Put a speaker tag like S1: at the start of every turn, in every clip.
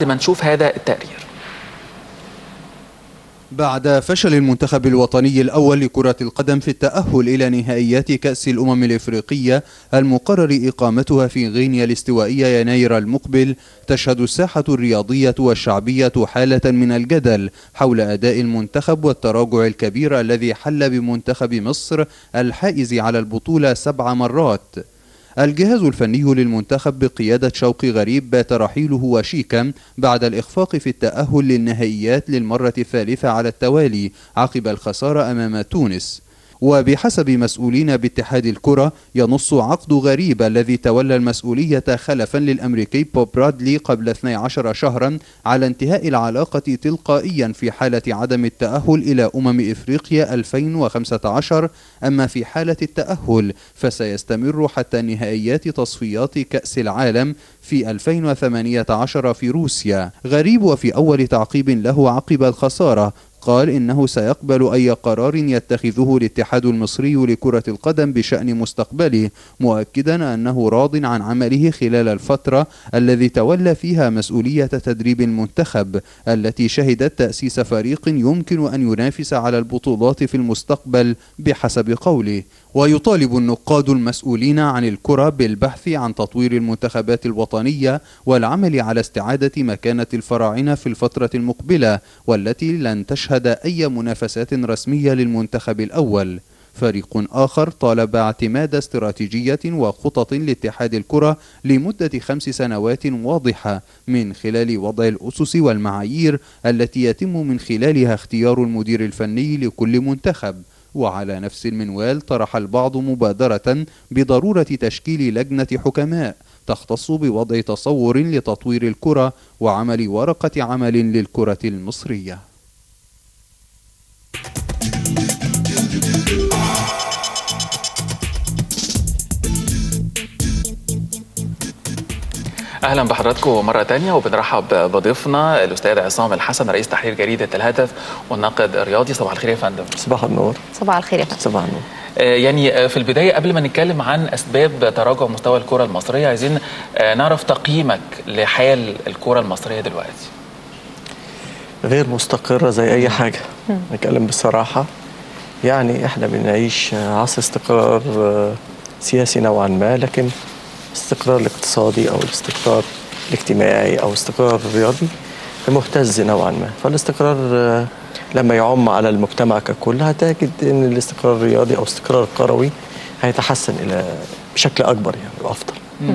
S1: ما نشوف هذا التقرير
S2: بعد فشل المنتخب الوطني الأول لكرة القدم في التأهل إلى نهائيات كأس الأمم الإفريقية المقرر إقامتها في غينيا الاستوائية يناير المقبل تشهد الساحة الرياضية والشعبية حالة من الجدل حول أداء المنتخب والتراجع الكبير الذي حل بمنتخب مصر الحائز على البطولة سبع مرات الجهاز الفني للمنتخب بقيادة شوقي غريب بات رحيله وشيكا بعد الإخفاق في التأهل للنهائيات للمرة الثالثة على التوالي عقب الخسارة أمام تونس وبحسب مسؤولين باتحاد الكرة ينص عقد غريب الذي تولى المسؤولية خلفا للأمريكي بوب برادلي قبل 12 شهرا على انتهاء العلاقة تلقائيا في حالة عدم التأهل إلى أمم إفريقيا 2015 أما في حالة التأهل فسيستمر حتى نهائيات تصفيات كأس العالم في 2018 في روسيا غريب وفي أول تعقيب له عقب الخسارة قال إنه سيقبل أي قرار يتخذه الاتحاد المصري لكرة القدم بشأن مستقبله مؤكدا أنه راض عن عمله خلال الفترة الذي تولى فيها مسؤولية تدريب المنتخب التي شهدت تأسيس فريق يمكن أن ينافس على البطولات في المستقبل بحسب قوله ويطالب النقاد المسؤولين عن الكرة بالبحث عن تطوير المنتخبات الوطنية والعمل على استعادة مكانة الفراعنة في الفترة المقبلة والتي لن تشهد أي منافسات رسمية للمنتخب الأول فريق آخر طالب اعتماد استراتيجية وخطط لاتحاد الكرة لمدة خمس سنوات واضحة من خلال وضع الأسس والمعايير التي يتم من خلالها اختيار المدير الفني لكل منتخب وعلى نفس المنوال طرح البعض مبادرة بضرورة تشكيل لجنة حكماء تختص بوضع تصور لتطوير الكرة وعمل ورقة عمل للكرة المصرية
S1: اهلا بحضراتكم مره تانية وبنرحب بضيفنا الاستاذ عصام الحسن رئيس تحرير جريده الهدف والناقد الرياضي صباح الخير يا فندم
S3: صباح النور
S4: صباح الخير يا فندم
S3: صباح النور
S1: آه، يعني آه، في البدايه قبل ما نتكلم عن اسباب تراجع مستوى الكره المصريه عايزين آه، نعرف تقييمك لحال الكره المصريه دلوقتي
S3: غير مستقرة زي أي حاجة نتكلم بصراحة يعني إحنا بنعيش عصر استقرار آه، سياسي نوعا ما لكن الاستقرار الاقتصادي أو الاستقرار الاجتماعي أو الاستقرار الرياضي مهتز نوعا ما فالاستقرار آه، لما يعم على المجتمع ككل هتجد أن الاستقرار الرياضي أو الاستقرار الكروي هيتحسن إلى بشكل أكبر يعني وأفضل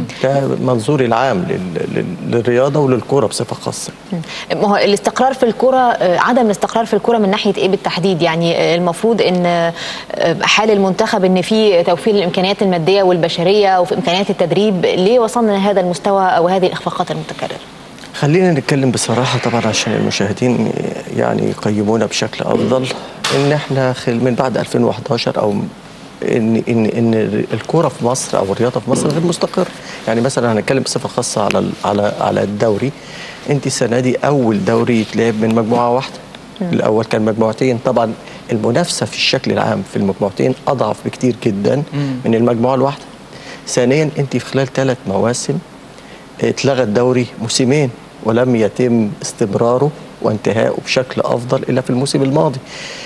S3: ده منظوري العام لل- لل- للرياضة وللكرة بصفة خاصة
S4: ما هو الاستقرار في الكرة آه، عدم الاستقرار في الكرة من ناحية ايه بالتحديد يعني آه، المفروض ان آه، حال المنتخب ان في توفير الامكانيات المادية والبشرية وفي امكانيات التدريب ليه وصلنا لهذا المستوى او هذه الاخفاقات المتكررة
S3: خلينا نتكلم بصراحة طبعا عشان المشاهدين يعني يقيمونا بشكل أفضل إن إحنا خل من بعد 2011 أو إن إن إن الكورة في مصر أو الرياضة في مصر غير مستقر، يعني مثلا هنتكلم بصفة خاصة على ال- على على الدوري، أنت السنة دي أول دوري يتلعب من مجموعة واحدة. الأول كان مجموعتين، طبعا المنافسة في الشكل العام في المجموعتين أضعف بكتير جدا من المجموعة الواحدة. ثانيا أنت في خلال ثلاث مواسم اتلغى الدوري موسمين ولم يتم استمراره وانتهائه بشكل افضل الا في الموسم الماضي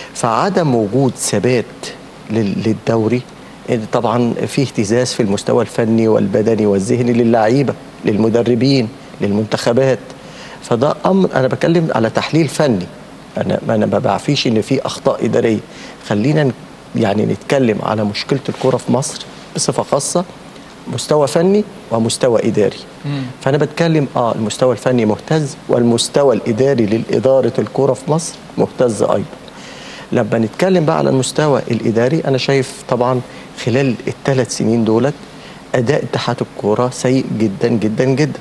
S3: فعدم وجود ثبات لل- للدوري طبعا في اهتزاز في المستوى الفني والبدني والذهني للعيبه للمدربين للمنتخبات فده امر انا بتكلم على تحليل فني انا انا ما بعفيش ان في اخطاء اداريه خلينا ن- يعني نتكلم على مشكله الكره في مصر بصفه خاصه مستوى فني ومستوى اداري فانا بتكلم اه المستوى الفني مهتز والمستوى الاداري للاداره الكره في مصر مهتز ايضا لما نتكلم بقى على المستوى الاداري انا شايف طبعا خلال الثلاث سنين دولت اداء اتحاد الكوره سيء جدا جدا جدا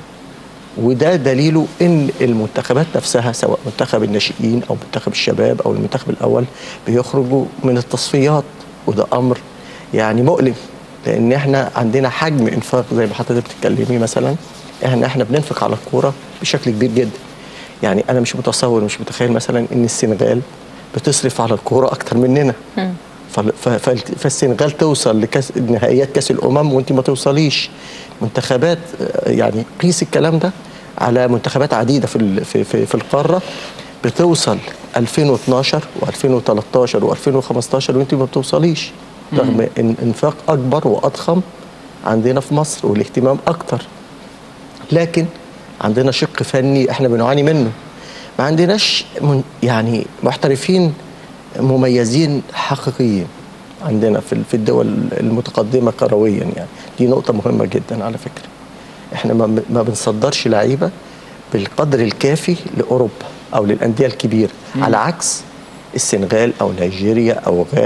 S3: وده دليله ان المنتخبات نفسها سواء منتخب الناشئين او منتخب الشباب او المنتخب الاول بيخرجوا من التصفيات وده امر يعني مؤلم لان احنا عندنا حجم انفاق زي ما حضرتك بتتكلمي مثلا احنا احنا بننفق على الكوره بشكل كبير جدا يعني انا مش متصور مش متخيل مثلا ان السنغال بتصرف على الكوره اكتر مننا فال- ف- فال- فالسنغال توصل لكاس نهائيات كاس الامم وانت ما توصليش منتخبات آه، يعني قيس الكلام ده على منتخبات عديده في ال- في في, في القاره بتوصل 2012 و2013 و2015 وانت ما بتوصليش رغم ان انفاق اكبر واضخم عندنا في مصر والاهتمام اكتر لكن عندنا شق فني احنا بنعاني منه ما عندناش من يعني محترفين مميزين حقيقيين عندنا في في الدول المتقدمه كرويا يعني دي نقطه مهمه جدا على فكره احنا ما ما بنصدرش لعيبه بالقدر الكافي لاوروبا او للانديه الكبيره على عكس السنغال او نيجيريا او غانا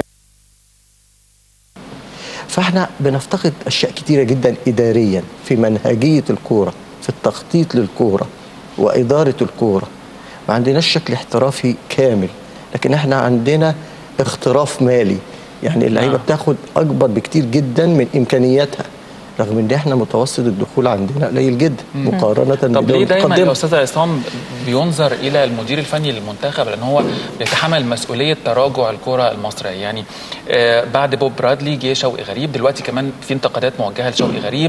S3: فاحنا بنفتقد اشياء كتيره جدا اداريا في منهجيه الكوره في التخطيط للكوره واداره الكوره ما عندناش شكل احترافي كامل لكن احنا عندنا اختراف مالي يعني اللعيبه
S1: نعم.
S3: بتاخد اكبر بكتير جدا من امكانياتها رغم ان احنا متوسط الدخول عندنا قليل جدا مقارنه
S1: طب
S3: بالدول
S1: ليه دايما
S3: المتقدمة.
S1: يا استاذ عصام بينظر الى المدير الفني للمنتخب لان هو بيتحمل مسؤوليه تراجع الكره المصريه يعني آه بعد بوب برادلي جه شوقي غريب دلوقتي كمان في انتقادات موجهه لشوقي غريب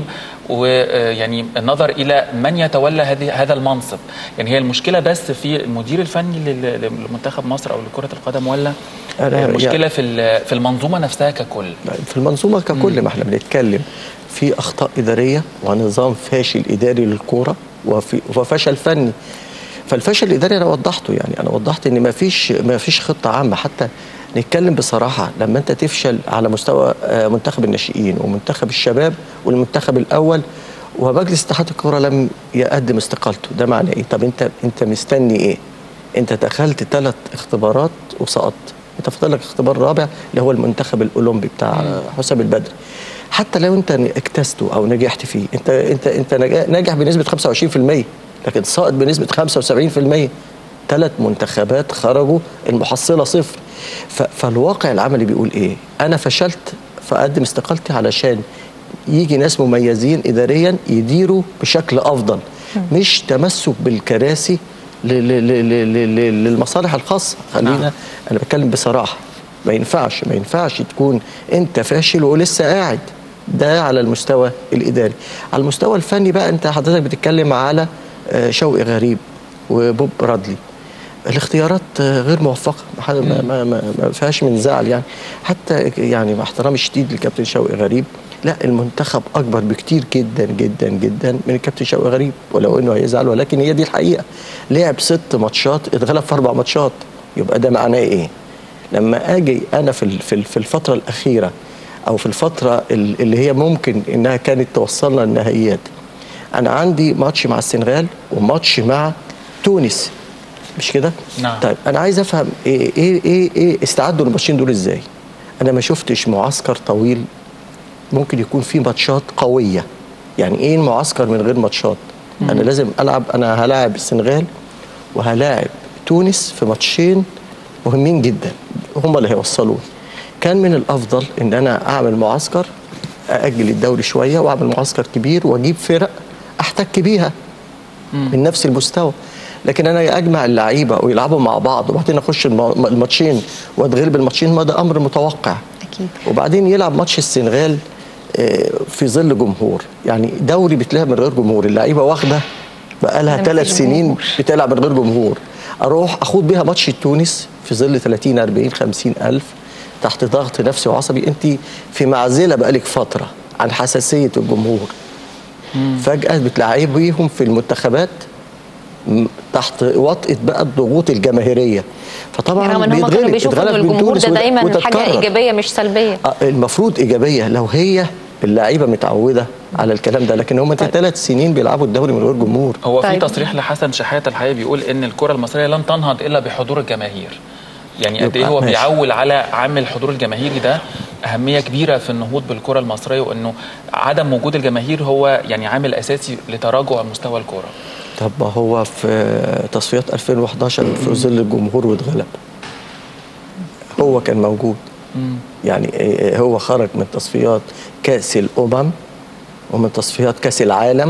S1: ويعني النظر الى من يتولى هذه هذا المنصب يعني هي المشكله بس في المدير الفني لل- لمنتخب مصر او لكره القدم ولا
S3: أنا-
S1: المشكله
S3: يعني-
S1: في ال- في المنظومه نفسها ككل
S3: في المنظومه ككل ما احنا بنتكلم في اخطاء اداريه ونظام فاشل اداري للكوره وفي وفشل فني فالفشل الاداري انا وضحته يعني انا وضحت ان ما فيش ما فيش خطه عامه حتى نتكلم بصراحه لما انت تفشل على مستوى آه، منتخب الناشئين ومنتخب الشباب والمنتخب الاول ومجلس اتحاد الكوره لم يقدم استقالته ده معناه ايه طب انت انت مستني ايه انت دخلت ثلاث اختبارات وسقطت انت فاضل لك اختبار رابع اللي هو المنتخب الاولمبي بتاع حسام البدري حتى لو انت اجتزته او نجحت فيه انت انت انت نجا- ناجح بنسبه 25% لكن ساقط بنسبه 75% ثلاث منتخبات خرجوا المحصله صفر ف- فالواقع العملي بيقول ايه انا فشلت فاقدم استقالتي علشان يجي ناس مميزين اداريا يديروا بشكل افضل مش تمسك بالكراسي ل- ل- ل- ل- ل- للمصالح الخاصه خلينا
S1: نعم.
S3: انا بتكلم بصراحه ما ينفعش ما ينفعش تكون انت فاشل ولسه قاعد ده على المستوى الاداري على المستوى الفني بقى انت حضرتك بتتكلم على آه، شوقي غريب وبوب رادلي الاختيارات آه، غير موفقه ما حد- ما, ما, ما, ما فيهاش من زعل يعني حتى يعني مع احترامي الشديد للكابتن شوقي غريب لا المنتخب اكبر بكتير جدا جدا جدا من الكابتن شوقي غريب ولو انه هيزعل ولكن هي دي الحقيقه لعب ست ماتشات اتغلب في اربع ماتشات يبقى ده معناه ايه؟ لما اجي انا في ال- في ال- في الفتره الاخيره او في الفتره ال- اللي هي ممكن انها كانت توصلنا النهائيات انا عندي ماتش مع السنغال وماتش مع تونس مش كده؟
S1: نعم.
S3: طيب انا عايز افهم ايه ايه ايه, إيه استعدوا الماتشين دول ازاي؟ انا ما شفتش معسكر طويل ممكن يكون فيه ماتشات قويه يعني ايه المعسكر من غير ماتشات؟ انا لازم العب انا هلاعب السنغال وهلاعب تونس في ماتشين مهمين جدا هم اللي هيوصلوني كان من الافضل ان انا اعمل معسكر ااجل الدوري شويه واعمل معسكر كبير واجيب فرق احتك بيها من نفس المستوى لكن انا اجمع اللعيبه ويلعبوا مع بعض وبعدين اخش الم- الماتشين واتغلب الماتشين ما ده امر متوقع
S4: اكيد
S3: وبعدين يلعب ماتش السنغال آه، في ظل جمهور يعني دوري بتلعب من غير جمهور اللعيبه واخده بقالها
S4: ده
S3: ثلاث
S4: مفيش
S3: سنين
S4: جمهور.
S3: بتلعب من غير جمهور اروح اخوض بيها ماتش تونس في ظل 30 40 50 الف تحت ضغط نفسي وعصبي انت في معزله بقالك فتره عن حساسيه الجمهور فجاه بتلعبيهم في المنتخبات م- تحت وطئه بقى الضغوط الجماهيريه فطبعا
S4: رغم ان هم كانوا
S3: بيتغلب.
S4: بيشوفوا ان
S3: اتغلب من
S4: الجمهور
S3: تونس
S4: ده
S3: وت-
S4: دايما حاجه
S3: وتتكرر.
S4: ايجابيه مش سلبيه
S3: آه، المفروض ايجابيه لو هي اللعيبه متعوده على الكلام ده لكن هم
S4: طيب.
S3: ثلاث سنين بيلعبوا الدوري من غير جمهور
S1: هو في
S4: طيب.
S1: تصريح لحسن شحاته الحقيقه بيقول ان الكره المصريه لن تنهض الا بحضور الجماهير يعني قد ايه
S3: يبقى
S1: هو
S3: ماشي.
S1: بيعول على عامل الحضور الجماهيري ده اهميه كبيره في النهوض بالكره المصريه وانه عدم وجود الجماهير هو يعني عامل اساسي لتراجع مستوى الكره
S3: طب ما هو في تصفيات 2011 في ظل الجمهور واتغلب هو كان موجود يعني إيه- هو خرج من تصفيات كاس الامم ومن تصفيات كاس العالم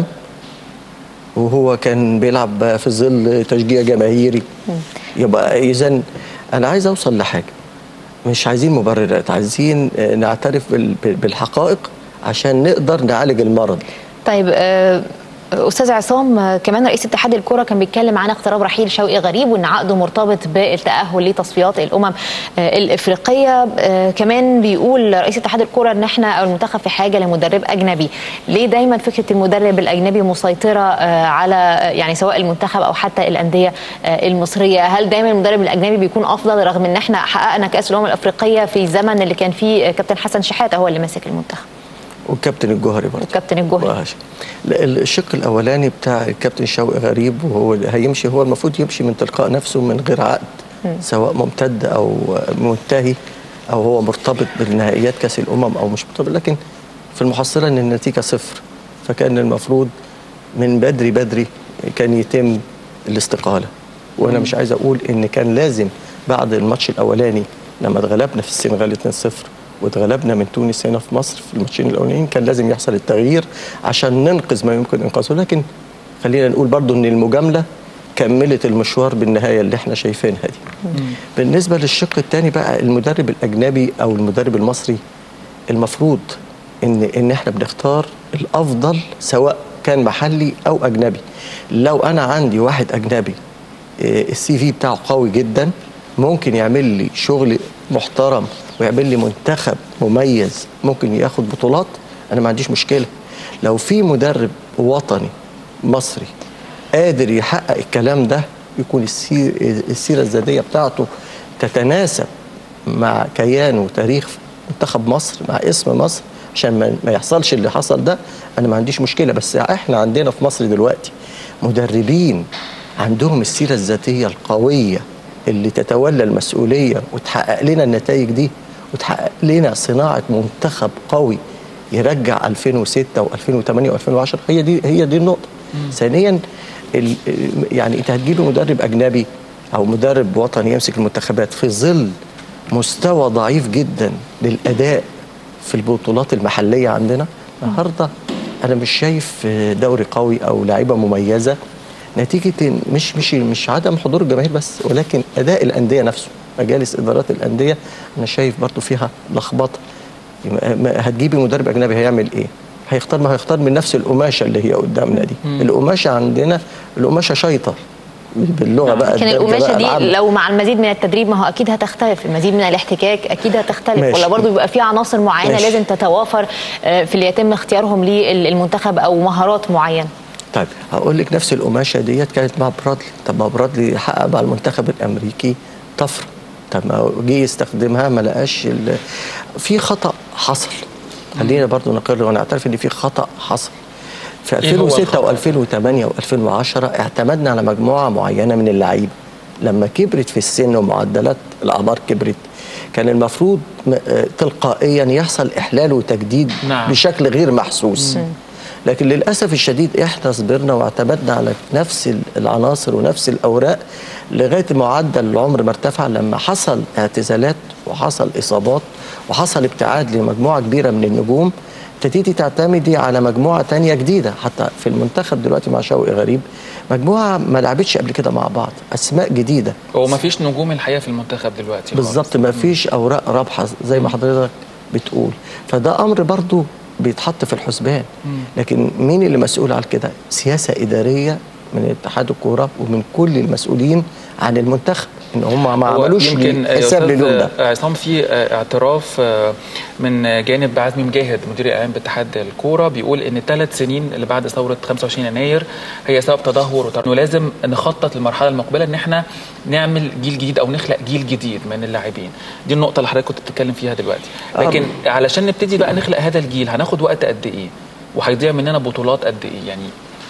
S3: وهو كان بيلعب في ظل تشجيع جماهيري يبقى اذا انا عايز اوصل لحاجه مش عايزين مبررات عايزين آه، نعترف بال- بال- بالحقائق عشان نقدر نعالج المرض
S4: طيب آه، استاذ عصام آه، كمان رئيس اتحاد الكره كان بيتكلم عن اقتراب رحيل شوقي غريب وان عقده مرتبط بالتاهل لتصفيات الامم آه، الافريقيه آه، كمان بيقول رئيس اتحاد الكره ان احنا او المنتخب في حاجه لمدرب اجنبي ليه دايما فكره المدرب الاجنبي مسيطره آه، على آه، يعني سواء المنتخب او حتى الانديه آه، المصريه هل دايما المدرب الاجنبي بيكون افضل رغم ان احنا حققنا كاس الامم الافريقيه في الزمن اللي كان فيه آه، كابتن حسن شحاته هو اللي ماسك المنتخب
S3: والكابتن الجوهري برضه
S4: والكابتن الجوهري.
S3: وهش- لا، الشق الاولاني بتاع الكابتن شوقي غريب وهو اللي هيمشي هو المفروض يمشي من تلقاء نفسه من غير عقد سواء ممتد او منتهي او هو مرتبط بالنهائيات كاس الامم او مش مرتبط لكن في المحصله ان النتيجه صفر فكان المفروض من بدري بدري كان يتم الاستقاله وانا مش عايز اقول ان كان لازم بعد الماتش الاولاني لما اتغلبنا في السنغال 2-0 واتغلبنا من تونس هنا في مصر في الماتشين الاولانيين كان لازم يحصل التغيير عشان ننقذ ما يمكن انقاذه لكن خلينا نقول برضو ان المجامله كملت المشوار بالنهايه اللي احنا شايفينها دي. بالنسبه للشق الثاني بقى المدرب الاجنبي او المدرب المصري المفروض ان ان احنا بنختار الافضل سواء كان محلي او اجنبي. لو انا عندي واحد اجنبي إيه، السي في بتاعه قوي جدا ممكن يعمل لي شغل محترم ويعمل لي منتخب مميز ممكن ياخد بطولات انا ما عنديش مشكله لو في مدرب وطني مصري قادر يحقق الكلام ده يكون السير السيره الذاتيه بتاعته تتناسب مع كيان وتاريخ منتخب مصر مع اسم مصر عشان ما- ما يحصلش اللي حصل ده انا ما عنديش مشكله بس احنا عندنا في مصر دلوقتي مدربين عندهم السيره الذاتيه القويه اللي تتولى المسؤوليه وتحقق لنا النتائج دي وتحقق لنا صناعه منتخب قوي يرجع 2006 و2008 و2010 هي دي هي دي النقطه. ثانيا ال- يعني انت هتجيب مدرب اجنبي او مدرب وطني يمسك المنتخبات في ظل مستوى ضعيف جدا للاداء في البطولات المحليه عندنا النهارده انا مش شايف دوري قوي او لعيبه مميزه نتيجه إن- مش مش مش عدم حضور الجماهير بس ولكن اداء الانديه نفسه مجالس ادارات الانديه انا شايف برضو فيها لخبطه ما- ما- هتجيبي مدرب اجنبي هيعمل ايه؟ هيختار ما هيختار من نفس القماشه اللي هي قدامنا دي القماشه عندنا القماشه شيطه باللغه بقى
S4: لكن
S3: الدارجة
S4: القماشه
S3: بقى
S4: دي
S3: العامة.
S4: لو مع المزيد من التدريب ما هو اكيد هتختلف المزيد من الاحتكاك اكيد هتختلف
S3: ماشي.
S4: ولا برضه بيبقى في عناصر معينه
S3: ماشي.
S4: لازم تتوافر آه، في اللي يتم اختيارهم للمنتخب او مهارات معينه
S3: طيب هقول لك نفس القماشه ديت كانت مع برادلي طب ما برادلي حقق مع المنتخب الامريكي طفره طب ما جه يستخدمها ما لقاش ال- في خطا حصل خلينا برضو نقر ونعترف ان في خطا حصل في
S1: إيه هو
S3: 2006
S1: الخطأ؟
S3: و2008 و2010 اعتمدنا على مجموعه معينه من اللعيبه لما كبرت في السن ومعدلات الاعمار كبرت كان المفروض م- آه، تلقائيا يحصل احلال وتجديد
S1: نعم.
S3: بشكل غير محسوس لكن للاسف الشديد احنا صبرنا واعتمدنا على نفس ال- العناصر ونفس الاوراق لغايه معدل العمر ما ارتفع لما حصل اعتزالات وحصل اصابات وحصل ابتعاد لمجموعه كبيره من النجوم ابتديتي تعتمدي على مجموعه تانية جديده حتى في المنتخب دلوقتي مع شوقي غريب مجموعه ما لعبتش قبل كده مع بعض اسماء جديده
S1: هو ما فيش نجوم الحقيقه في المنتخب دلوقتي خالص.
S3: بالظبط ما فيش اوراق رابحه زي ما حضرتك بتقول فده امر برضو بيتحط في الحسبان لكن مين اللي مسؤول على كده سياسه اداريه من اتحاد الكوره ومن كل المسؤولين عن المنتخب ان هم ما
S1: هو
S3: عملوش
S1: يمكن يا
S3: حساب
S1: أستاذ
S3: لليوم ده
S1: عصام في آه، اعتراف آه، من جانب عزمي مجاهد مدير الاعلام باتحاد الكوره بيقول ان الثلاث سنين اللي بعد ثوره 25 يناير هي سبب تدهور وتر- انه لازم نخطط للمرحله المقبله ان احنا نعمل جيل جديد او نخلق جيل جديد من اللاعبين دي النقطه اللي حضرتك كنت بتتكلم فيها دلوقتي لكن علشان نبتدي بقى نخلق هذا الجيل هناخد وقت قد ايه وهيضيع مننا بطولات قد ايه يعني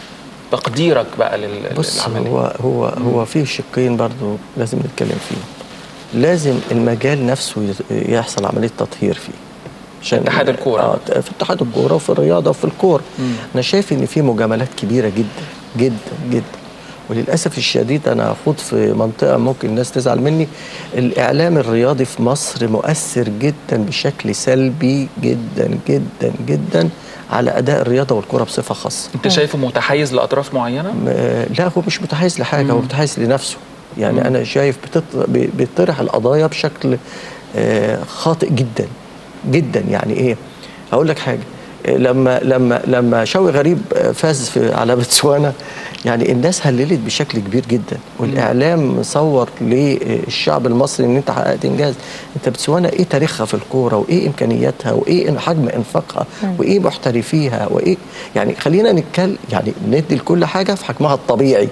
S1: تقديرك بقى لل-
S3: بص
S1: للعمليه
S3: هو هو هو في شقين برضو لازم نتكلم فيهم لازم المجال نفسه يت- يحصل عمليه تطهير فيه عشان
S1: اتحاد الكورة.
S3: اه في اتحاد الكوره وفي الرياضه وفي الكوره انا شايف ان في مجاملات كبيره جدا جدا جدا وللاسف الشديد انا اخوض في منطقه ممكن الناس تزعل مني الاعلام الرياضي في مصر مؤثر جدا بشكل سلبي جدا جدا جدا على اداء الرياضه والكره بصفه خاصه
S1: انت شايفه متحيز لاطراف معينه
S3: م- لا هو مش متحيز لحاجه هو متحيز لنفسه يعني انا شايف بتط- بي- بيطرح القضايا بشكل آه، خاطئ جدا جدا يعني ايه هقول لك حاجه لما لما لما شوقي غريب فاز في على بتسوانا يعني الناس هللت بشكل كبير جدا والاعلام صور للشعب المصري ان انت حققت انجاز انت بتسوانا ايه تاريخها في الكوره وايه امكانياتها وايه حجم انفاقها وايه محترفيها وايه يعني خلينا نتكلم يعني ندي لكل حاجه في حجمها الطبيعي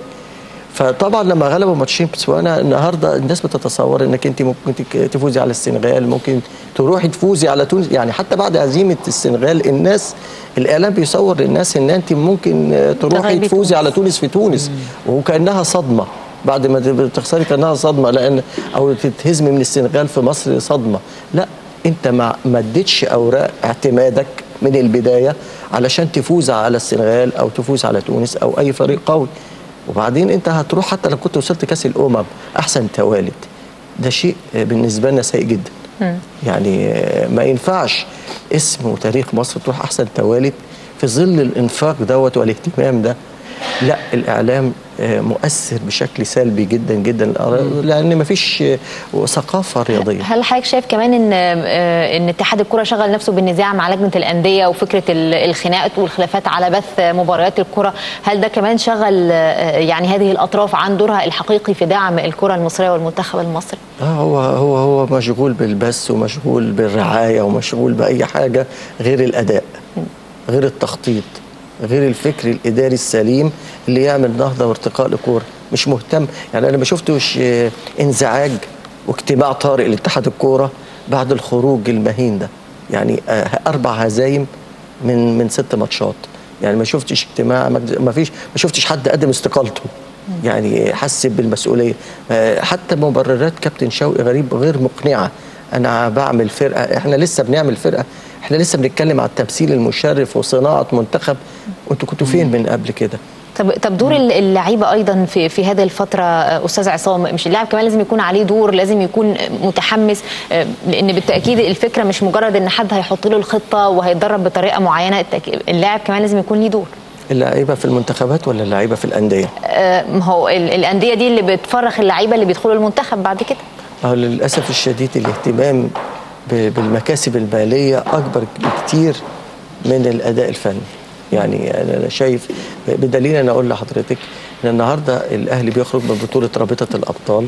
S3: فطبعا لما غلبوا ماتشين بتسوانا النهارده الناس بتتصور انك انت ممكن تك- تفوزي على السنغال ممكن تروحي تفوزي على تونس يعني حتى بعد هزيمه السنغال الناس الاعلام بيصور للناس ان انت ممكن آه، تروحي
S4: تغلبي
S3: تفوزي على تونس في تونس وكانها صدمه بعد ما تب- تخسري كانها صدمه لان او تتهزمي من السنغال في مصر صدمه لا انت ما ما اديتش اوراق اعتمادك من البدايه علشان تفوز على السنغال او تفوز على تونس او اي فريق قوي وبعدين انت هتروح حتى لو كنت وصلت كاس الامم احسن توالد ده شيء بالنسبه لنا سيء جدا يعني ما ينفعش اسم وتاريخ مصر تروح احسن توالد في ظل الانفاق دوت والاهتمام ده لا الاعلام آه، مؤثر بشكل سلبي جدا جدا لان مفيش آه، ثقافه رياضيه
S4: هل حضرتك شايف كمان ان آه، ان اتحاد الكره شغل نفسه بالنزاع مع لجنه الانديه وفكره ال- الخناقات والخلافات على بث مباريات الكره هل ده كمان شغل آه، يعني هذه الاطراف عن دورها الحقيقي في دعم الكره المصريه والمنتخب المصري
S3: اه هو هو هو مشغول بالبث ومشغول بالرعايه ومشغول باي حاجه غير الاداء غير التخطيط غير الفكر الاداري السليم اللي يعمل نهضه وارتقاء لكوره مش مهتم يعني انا ما شفتش آه، انزعاج واجتماع طارئ لاتحاد الكوره بعد الخروج المهين ده يعني آه، اربع هزايم من من ست ماتشات يعني ما شفتش اجتماع ما فيش ما شفتش حد قدم استقالته يعني حس بالمسؤوليه آه، حتى مبررات كابتن شوقي غريب غير مقنعه انا بعمل فرقه احنا لسه بنعمل فرقه احنا لسه بنتكلم على التمثيل المشرف وصناعه منتخب وانتوا كنتوا فين من قبل كده
S4: طب طب دور اللعيبه ايضا في في هذه الفتره آه، استاذ عصام مش اللاعب كمان لازم يكون عليه دور لازم يكون متحمس آه، لان بالتاكيد الفكره مش مجرد ان حد هيحط له الخطه وهيتدرب بطريقه معينه التأكيد- اللاعب كمان لازم يكون ليه دور
S3: اللعيبه في المنتخبات ولا اللعيبه في الانديه
S4: آه، ما هو ال- الانديه دي اللي بتفرخ اللعيبه اللي بيدخلوا المنتخب بعد كده
S3: أه للاسف الشديد الاهتمام ب- بالمكاسب الماليه اكبر بكتير من الاداء الفني يعني انا أنا شايف بدليل انا اقول لحضرتك ان النهارده الاهلي بيخرج من بطوله رابطه الابطال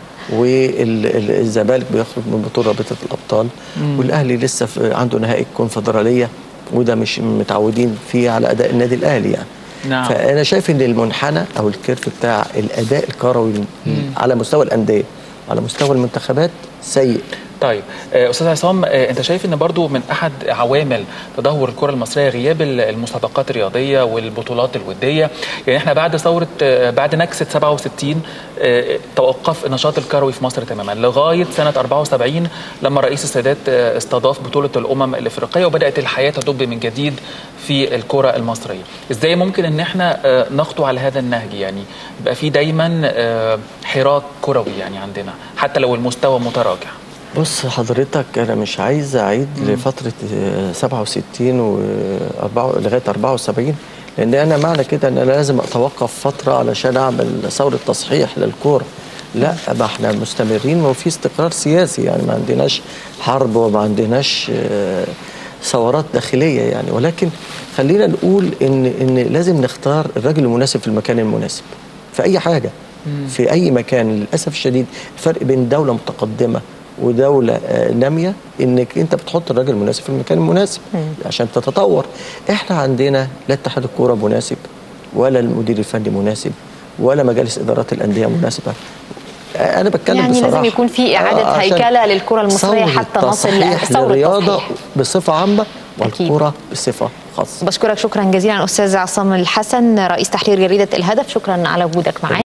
S3: والزمالك بيخرج من بطوله رابطه الابطال والاهلي لسه في عنده نهائي الكونفدراليه وده مش متعودين فيه على اداء النادي الاهلي يعني
S1: نعم.
S3: فانا شايف ان المنحنى او الكيرف بتاع الاداء الكروي على مستوى الانديه على مستوى المنتخبات سيء
S1: طيب آه، استاذ عصام آه، انت شايف ان برضو من احد عوامل تدهور الكره المصريه غياب ال- المسابقات الرياضيه والبطولات الوديه يعني احنا بعد ثوره آه، بعد نكسه 67 آه، توقف النشاط الكروي في مصر تماما لغايه سنه 74 لما رئيس السادات آه، استضاف بطوله الامم الافريقيه وبدات الحياه تدب من جديد في الكره المصريه ازاي ممكن ان احنا آه، نخطو على هذا النهج يعني يبقى في دايما آه، حراك كروي يعني عندنا حتى لو المستوى متراجع
S3: بص حضرتك انا مش عايز اعيد لفتره آه، 67 و أربعة- لغايه 74 لان انا معنى كده ان انا لازم اتوقف فتره علشان اعمل ثوره تصحيح للكوره لا ما احنا مستمرين وفي استقرار سياسي يعني ما عندناش حرب وما عندناش آه، ثورات داخليه يعني ولكن خلينا نقول ان ان لازم نختار الراجل المناسب في المكان المناسب في اي حاجه في اي مكان للاسف الشديد الفرق بين دوله متقدمه ودوله آه، ناميه انك انت بتحط الراجل المناسب في المكان المناسب عشان تتطور احنا عندنا لا اتحاد الكوره مناسب ولا المدير الفني مناسب ولا مجالس ادارات الانديه مناسبه آه، انا بتكلم
S4: يعني
S3: بصراحه
S4: لازم يكون في إعادة
S3: عشان
S4: هيكلة للكرة المصرية
S3: ثورة
S4: حتى نصل
S3: تصحيح
S4: لثورة
S3: للرياضه
S4: تصحيح.
S3: بصفه عامه
S4: أكيد.
S3: والكره بصفه خاصه
S4: بشكرك شكرا جزيلا استاذ عصام الحسن رئيس تحرير جريده الهدف شكرا على وجودك معانا